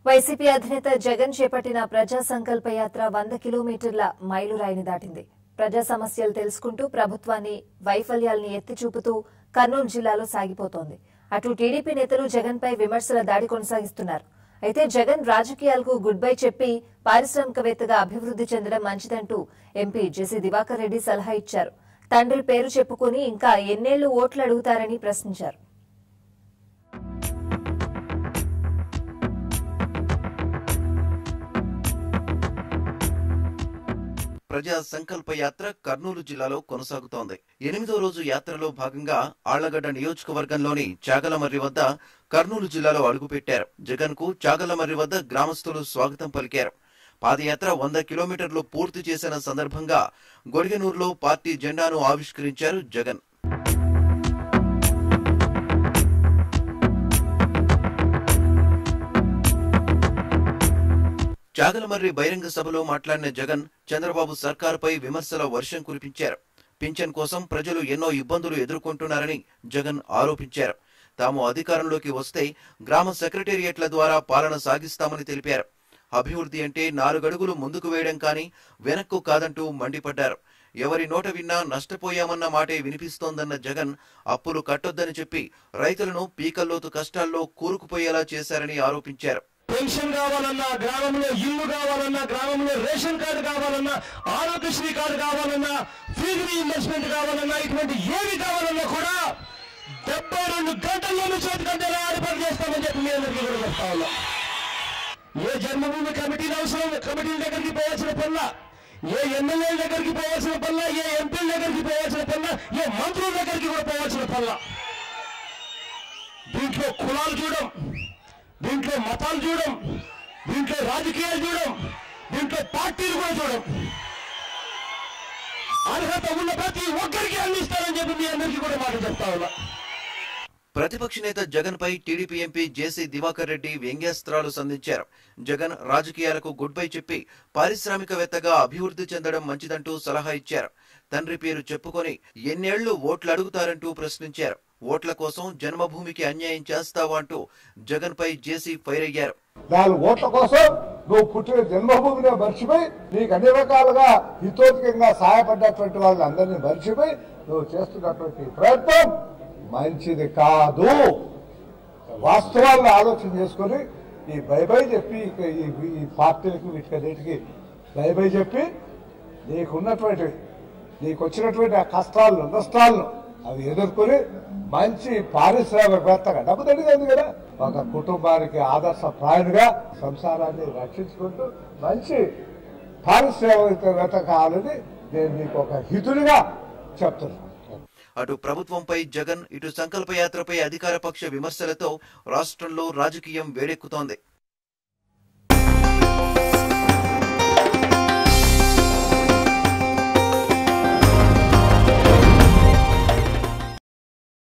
YCP అధినేత జగన్ చేపట్టిన ప్రజా సంకల్ప యాత్ర వంద కిలోమీటర్ల మైలురాయిని దాటింది ప్రజా సమస్యలు తెలుసుకుంటూ ప్రభుత్వాన్ని వైఫల్యాల్ని ఎత్తి చూపుతూ కర్నూలు జిల్లాలో సాగిపోతోంది అటు టీడీపీ నేతలు జగన్ పై విమర్శల దాడి కొనసాగిస్తున్నారు అయితే జగన్ రాజకీయాలకు గుడ్ బై చెప్పి పారిశ్రామికవేత్తగా అభివృద్ది చెందడం మంచిదంటూ ఎంపీ జెసి దివాకర్ రెడ్డి సలహా ఇచ్చారు తండ్రి పేరు చెప్పుకుని ఇంకా ఎన్నేళ్లు ఓట్లు అడుగుతారని ప్రశ్నించారు ప్రజా సంకల్ప యాత్ర కర్నూలు జిల్లాలో కొనసాగుతోంది ఎనిమిదో రోజు యాత్రలో భాగంగా ఆళ్లగడ్డ నియోజకవర్గంలోని చాగలమర్రి వద్ద కర్నూలు జిల్లాలో అడుగుపెట్టారు జగన్ కు చాగలమర్రి వద్ద గ్రామస్తులు స్వాగతం పలికారు పాదయాత్ర వంద కిలోమీటర్లు పూర్తి చేసిన సందర్భంగా గొడిగనూరులో పార్టీ జెండాను ఆవిష్కరించారు జగన్ చాగలమర్రి బహిరంగ సభలో మాట్లాడిన జగన్ చంద్రబాబు సర్కారుపై విమర్శల వర్షం కురిపించారు పింఛన్ కోసం ప్రజలు ఎన్నో ఇబ్బందులు ఎదుర్కొంటున్నారని జగన్ ఆరోపించారు తాము అధికారంలోకి వస్తే గ్రామ సెక్రటేరియట్ల ద్వారా పాలన సాగిస్తామని తెలిపారు అభివృద్ధి అంటే నాలుగడుగులు ముందుకు వేయడం కానీ వెనక్కు కాదంటూ మండిపడ్డారు ఎవరి నోట విన్నా నష్టపోయామన్న మాటే వినిపిస్తోందన్న జగన్ అప్పులు కట్టొద్దని చెప్పి రైతులను పీకల్లోతు కష్టాల్లో కూరుకుపోయేలా చేశారని ఆరోపించారు పెన్షన్ కావాలన్నా గ్రామంలో ఇల్లు కావాలన్నా గ్రామంలో రేషన్ కార్డు కావాలన్నా ఆరోగ్యశ్రీ కార్డు కావాలన్నా ఫీజు రీఇంబర్స్మెంట్ కావాలన్నా ఇటువంటి ఏవి కావాలన్నా కూడా డెబ్బై రెండు గంటల్లోనూ చేతి గంటలు ఆడిపడి చేస్తామని చెప్పి మీ అందరికీ కూడా చెప్తా ఉన్నా ఏ జన్మభూమి కమిటీలు అవసరం కమిటీల దగ్గరికి పోవాల్సిన పనుల ఏ ఎమ్మెల్యేల దగ్గరికి పోవాల్సిన పనుల ఏ ఎంపీల దగ్గరికి పోవాల్సిన పనుల ఏ మంత్రుల దగ్గరికి కూడా పోవాల్సిన పనుల దీంట్లో కులాలు చూడం దీంట్లో మతాలు చూడం దీంట్లో రాజకీయాలు చూడం దీంట్లో పార్టీలు కూడా చూడం అర్హత ఉన్న ప్రతి ఒక్కరికి అందిస్తారని చెప్పి మీ అందరికీ కూడా మాట చెప్తా ఉన్నా ప్రతిపక్ష నేత జగన్ పై టీడీపీ ఎంపీ జేసీ దివాకర్ రెడ్డి వ్యంగ్యాస్త్రాలు సంధించారు జగన్ రాజకీయాలకు గుడ్ బై చెప్పి పారిశ్రామికవేత్తగా అభివృద్ధి చెందడం మంచిదంటూ సలహా ఇచ్చారు తండ్రి పేరు చెప్పుకొని ఎన్నేళ్లు ఓట్లు అడుగుతారంటూ ప్రశ్నించారు ఓట్ల కోసం జన్మభూమికి అన్యాయం చేస్తావా అంటూ జగన్ పై జేసీ ఫైర్ అయ్యారు నాలుగు ఓట్ల కోసం నువ్వు పుట్టిన జన్మభూమిని మర్చిపోయి నీకు అన్ని రకాలుగా హితోధికంగా సహాయపడ్డటువంటి వాళ్ళని అందరినీ మర్చిపోయి నువ్వు చేస్తున్నటువంటి ప్రయత్నం మంచిది కాదు వాస్తవాలను ఆలోచన చేసుకొని ఈ బై బై చెప్పి ఇక ఈ ఈ పార్టీలకి వీటికన్నిటికి బై బై చెప్పి నీకున్నటువంటి నీకు వచ్చినటువంటి ఆ కష్టాలను నష్టాలను అవి ఎదుర్కొని మంచి పారిశ్రామికవేత్తగా డబ్బు తగ్గింది కదా ఒక కుటుంబానికి ఆదర్శప్రాయునిగా సంసారాన్ని రక్షించుకుంటూ మంచి పారిశ్రామికవేత్త కావాలని నేను నీకు ఒక హితుడిగా చెప్తున్నాను అటు ప్రభుత్వంపై జగన్ ఇటు సంకల్ప యాత్రపై అధికార పక్ష విమర్శలతో రాష్ట్రంలో రాజకీయం వేడెక్కుతోంది